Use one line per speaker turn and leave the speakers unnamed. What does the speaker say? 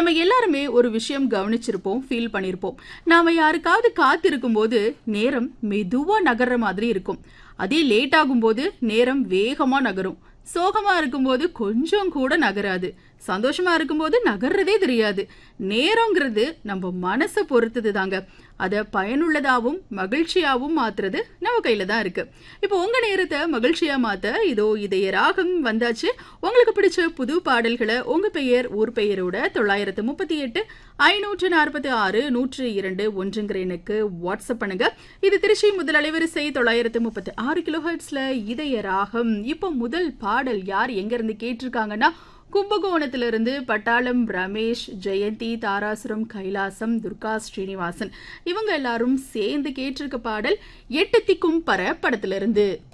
நம்ம எல்லாருமே ஒரு விஷயம் கவனிச்சிருப்போம் ஃபீல் பண்ணியிருப்போம் நாம யாருக்காவது காத்திருக்கும் போது நேரம் மெதுவா நகர்ற மாதிரி இருக்கும் அதே லேட் ஆகும்போது நேரம் வேகமா நகரும் சோகமா இருக்கும்போது கொஞ்சம் கூட நகராது சந்தோஷமா இருக்கும்போது நகர்றதே தெரியாது நேரங்கிறது நம்ம மனசை பொறுத்தது தாங்க அதை பயனுள்ளதாகவும் மகிழ்ச்சியாகவும் மாத்துறது நம்ம கையில தான் இருக்கு இப்போ உங்க நேரத்தை மகிழ்ச்சியா மாத்த இதோ இதய ராகம் வந்தாச்சு உங்களுக்கு பிடிச்ச புது பாடல்களை உங்க பெயர் ஊர் பெயரோட தொள்ளாயிரத்து முப்பத்தி எட்டு ஐநூற்று நாற்பத்தி ஆறு நூற்று இரண்டு ஒன்றுங்கிற எனக்கு வாட்ஸ்அப் பண்ணுங்க இது திருச்சி முதல் அலைவரிசை தொள்ளாயிரத்து முப்பத்தி ஆறு கிலோ ஹெர்ட்ஸ்ல இதய ராகம் இப்போ முதல் பாடல் யார் எங்க இருந்து கேட்டிருக்காங்கன்னா கும்பகோணத்திலிருந்து பட்டாளம் ரமேஷ் ஜெயந்தி தாராசுரம் கைலாசம் துர்கா ஸ்ரீனிவாசன் இவங்க எல்லாரும் சேர்ந்து கேட்டிருக்க பாடல் எட்டு திக்கும் பர படத்திலிருந்து